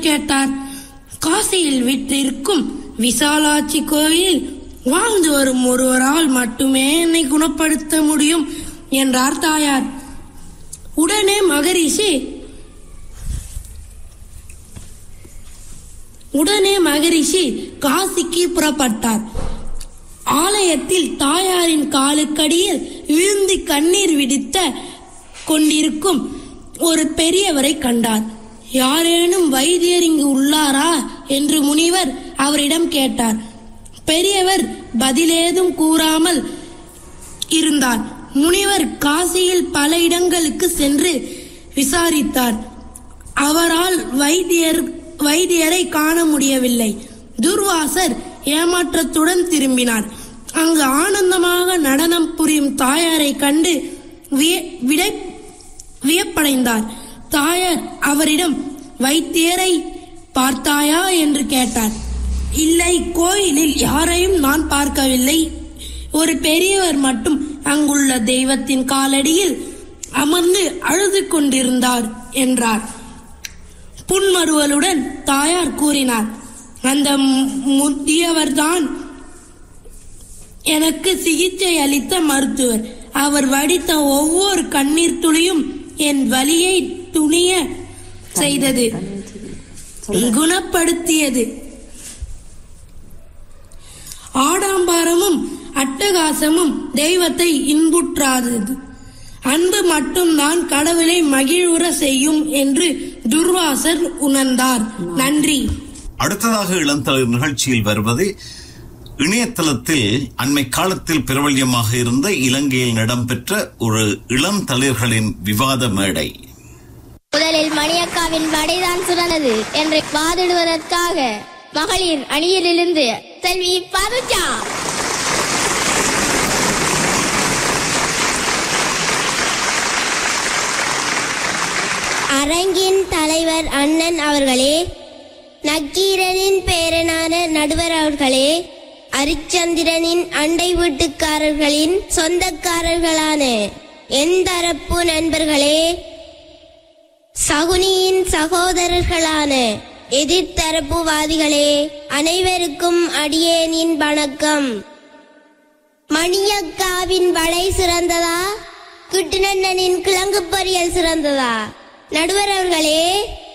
கேட்டார் காசியில் விட்டிருக்கும் விசாலாட்சி கோயிலில் வாழ்ந்து வரும் ஒருவரால் மட்டுமே என்னை குணப்படுத்த முடியும் என்றார் தாயார் உடனே மகரிஷி உடனே மகரிஷி காசிக்கு புறப்பட்டார் ஆலயத்தில் தாயாரின் காலுக்கடியில் விழுந்து கண்ணீர் விடித்த கொண்டிருக்கும் ஒரு பெரியவரை கண்டார் யாரேனும் வைத்தியர் இங்கு உள்ளாரா என்று முனிவர் அவரிடம் கேட்டார் பெரியவர் பதிலேதும் கூறாமல் இருந்தார் முனிவர் காசியில் பல இடங்களுக்கு சென்று விசாரித்தார் அவரால் வைத்தியர் வைத்தியரை காண முடியவில்லை துர்வாசர் ஏமாற்றத்துடன் திரும்பினார் அங்கு ஆனந்தமாக நடனம் புரியும் தாயாரை கண்டு விய- விடை வியப்படைந்தார் தாயார் அவரிடம் வைத்தியரை பார்த்தாயா என்று கேட்டார் இல்லை கோயிலில் யாரையும் நான் பார்க்கவில்லை ஒரு பெரியவர் மட்டும் அங்குள்ள தெய்வத்தின் காலடியில் அமர்ந்து அழுது கொண்டிருந்தார் என்றார் புன்மறுவலுடன் தாயார் கூறினார் அந்த மு- முதியவர்தான் எனக்கு சிகிச்சை அளித்த மருத்துவர் அவர் வடித்த ஒவ்வொரு கண்ணீர் துளியும் என் வலியை துணிய செய்தது குணப்படுத்தியது ஆடம்பரமும் அட்டகாசமும் தெய்வத்தை இன்புற்றாதது அன்பு மட்டும்தான் கடவுளை மகிழ்வுற செய்யும் என்று துர்வாசர் உணர்ந்தார் நன்றி அடுத்ததாக இளந்தளிர் நிகழ்ச்சியில் வருவது இணையதளத்தில் அண்மை காலத்தில் பிரபல்யமாக இருந்த இலங்கையில் இடம்பெற்ற ஒரு இளந்தளிர்களின் விவாத மேடை முதலில் மணியக்காவின் படைதான் சிறந்தது என்று வாதிடுவதற்காக மகளிர் அணியிலிருந்து செல்வி பருஜா அரங்கின் தலைவர் அண்ணன் அவர்களே நக்கீரனின் பேரனான நடுவர் அவர்களே அரிச்சந்திரனின் அண்டை வீட்டுக்காரர்களின் சொந்தக்காரர்களான எந்தரப்பு நண்பர்களே சகுனியின் சகோதரர்களான எதிர்த்தரப்புவாதிகளே அனைவருக்கும் அடியேனின் வணக்கம் மணியக்காவின் வளை சிறந்ததா கிட்டுநன்னனின் கிழங்கு பொரியல் சிறந்ததா நடுவர் அவர்களே